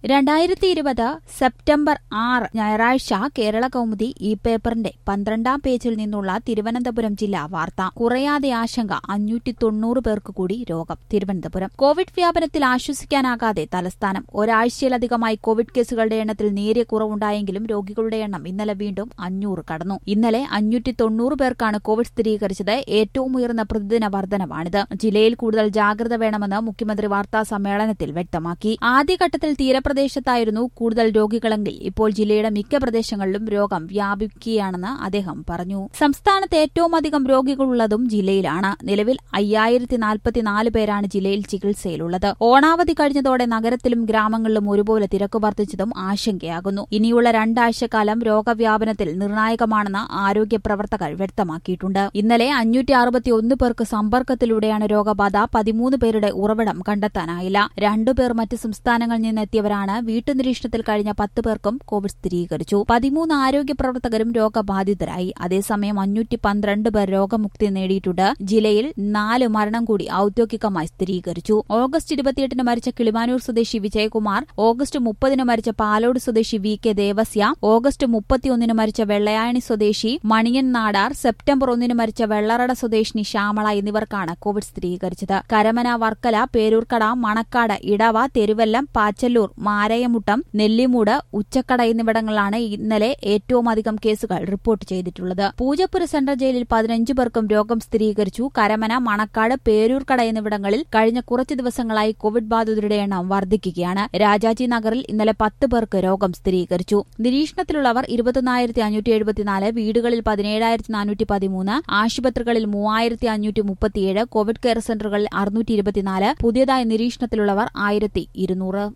രണ്ടായിരത്തി ഇരുപത് സെപ്റ്റംബർ ആറ് ഞായറാഴ്ച കേരള കൗമുദി ഈ പേപ്പറിന്റെ പന്ത്രണ്ടാം പേജിൽ നിന്നുള്ള തിരുവനന്തപുരം ജില്ലാ വാർത്ത കുറയാതെ ആശങ്ക അഞ്ഞൂറ്റി തൊണ്ണൂറ് പേർക്ക് കൂടി രോഗം തിരുവനന്തപുരം കോവിഡ് വ്യാപനത്തിൽ ആശ്വസിക്കാനാകാതെ തലസ്ഥാനം ഒരാഴ്ചയിലധികമായി കോവിഡ് കേസുകളുടെ എണ്ണത്തിൽ നേരിയ കുറവുണ്ടായെങ്കിലും രോഗികളുടെ എണ്ണം ഇന്നലെ വീണ്ടും അഞ്ഞൂറ് കടന്നു ഇന്നലെ അഞ്ഞൂറ്റി തൊണ്ണൂറ് പേർക്കാണ് കോവിഡ് സ്ഥിരീകരിച്ചത് ഏറ്റവും ഉയർന്ന പ്രതിദിന വർധനവാണിത് ജില്ലയിൽ കൂടുതൽ ജാഗ്രത വേണമെന്ന് മുഖ്യമന്ത്രി വാർത്താ സമ്മേളനത്തിൽ വ്യക്തമാക്കി ആദ്യഘട്ടത്തിൽ തീരപ്രദേശത്തായിരുന്നു കൂടുതൽ രോഗികളെങ്കിൽ ഇപ്പോൾ ജില്ലയുടെ മിക്ക പ്രദേശങ്ങളിലും രോഗം വ്യാപിക്കുകയാണെന്ന് അദ്ദേഹം പറഞ്ഞു സംസ്ഥാനത്ത് ഏറ്റവും അധികം രോഗികളുള്ളതും ജില്ലയിലാണ് നിലവിൽ അയ്യായിരത്തി നാൽപ്പത്തിനാല് പേരാണ് ജില്ലയിൽ ചികിത്സയിലുള്ളത് ഓണാവധി കഴിഞ്ഞതോടെ നഗരത്തിലും ഗ്രാമങ്ങളിലും ഒരുപോലെ തിരക്ക് വർദ്ധിച്ചതും ആശങ്കയാകുന്നു ഇനിയുള്ള രണ്ടാഴ്ചക്കാലം രോഗവ്യാപനത്തിൽ നിർണായകമാണെന്ന് ആരോഗ്യ പ്രവർത്തകർ വ്യക്തമാക്കിയിട്ടുണ്ട് ഇന്നലെ അഞ്ഞൂറ്റി അറുപത്തിയൊന്ന് പേർക്ക് സമ്പർക്കത്തിലൂടെയാണ് രോഗബാധ പതിമൂന്ന് പേരുടെ ഉറവിടം കണ്ടെത്താനായില്ല രണ്ടുപേർ മറ്റ് സംസ്ഥാനങ്ങളിൽ നിന്നെത്തിയവരാണ് വീട്ടുനിരീക്ഷണത്തിൽ കഴിഞ്ഞ പത്ത് പേർക്കും കോവിഡ് സ്ഥിരീകരിച്ചു പതിമൂന്ന് ആരോഗ്യ പ്രവർത്തകരും രോഗബാധിതരായി അതേസമയം അഞ്ഞൂറ്റി പന്ത്രണ്ട് പേർ രോഗമുക്തി നേടിയിട്ടുണ്ട് ജില്ലയിൽ നാല് മരണം കൂടി ഔദ്യോഗികമായി സ്ഥിരീകരിച്ചു ഓഗസ്റ്റ് ഇരുപത്തിയെട്ടിന് മരിച്ച കിളിമാനൂർ സ്വദേശി വിജയകുമാർ ഓഗസ്റ്റ് മുപ്പതിന് മരിച്ച പാലോട് സ്വദേശി വി കെ ദേവസ്യ ഓഗസ്റ്റ് മുപ്പത്തിയൊന്നിന് മരിച്ച വെള്ളയാണി സ്വദേശി മണിയൻ നാടാർ സെപ്റ്റംബർ ഒന്നിന് മരിച്ച വെള്ളറട സ്വദേശിനി ശ്യാമള എന്നിവർക്കാണ് കോവിഡ് സ്ഥിരീകരിച്ചത് കരമന വർക്കല പേരൂർക്കട മണക്കാട് ഇടവ തെരുവല്ലം പാച്ചല്ലൂർ മാരയമുട്ടം നെല്ലിമൂട് ഉച്ചക്കട എന്നിവിടങ്ങളിലാണ് ഇന്നലെ ഏറ്റവും അധികം കേസുകൾ റിപ്പോർട്ട് ചെയ്തിട്ടുള്ളത് പൂജപ്പുര സെൻട്രൽ ജയിലിൽ പതിനഞ്ച് പേർക്കും രോഗം സ്ഥിരീകരിച്ചു കരമന മണക്കാട് പേരൂർക്കട എന്നിവിടങ്ങളിൽ കഴിഞ്ഞ കുറച്ചു ദിവസങ്ങളായി കോവിഡ് ബാധിതരുടെ എണ്ണം വർദ്ധിക്കുകയാണ് രാജാജി നഗറിൽ ഇന്നലെ പത്ത് പേർക്ക് രോഗം സ്ഥിരീകരിച്ചു നിരീക്ഷണത്തിലുള്ളവർ ഇരുപത്തൊന്നായിരത്തി അഞ്ഞൂറ്റി എഴുപത്തിനാല് വീടുകളിൽ പതിനേഴായിരത്തി നാനൂറ്റി പതിമൂന്ന് ആശുപത്രികളിൽ മൂവായിരത്തി അഞ്ഞൂറ്റി മുപ്പത്തിയേഴ് കോവിഡ് കെയർ സെന്ററുകളിൽ അറുന്നൂറ്റി ഇരുപത്തിനാല് പുതിയതായി നിരീക്ഷണത്തിലുള്ളവർ ആയിരത്തി ഇരുന്നൂറ്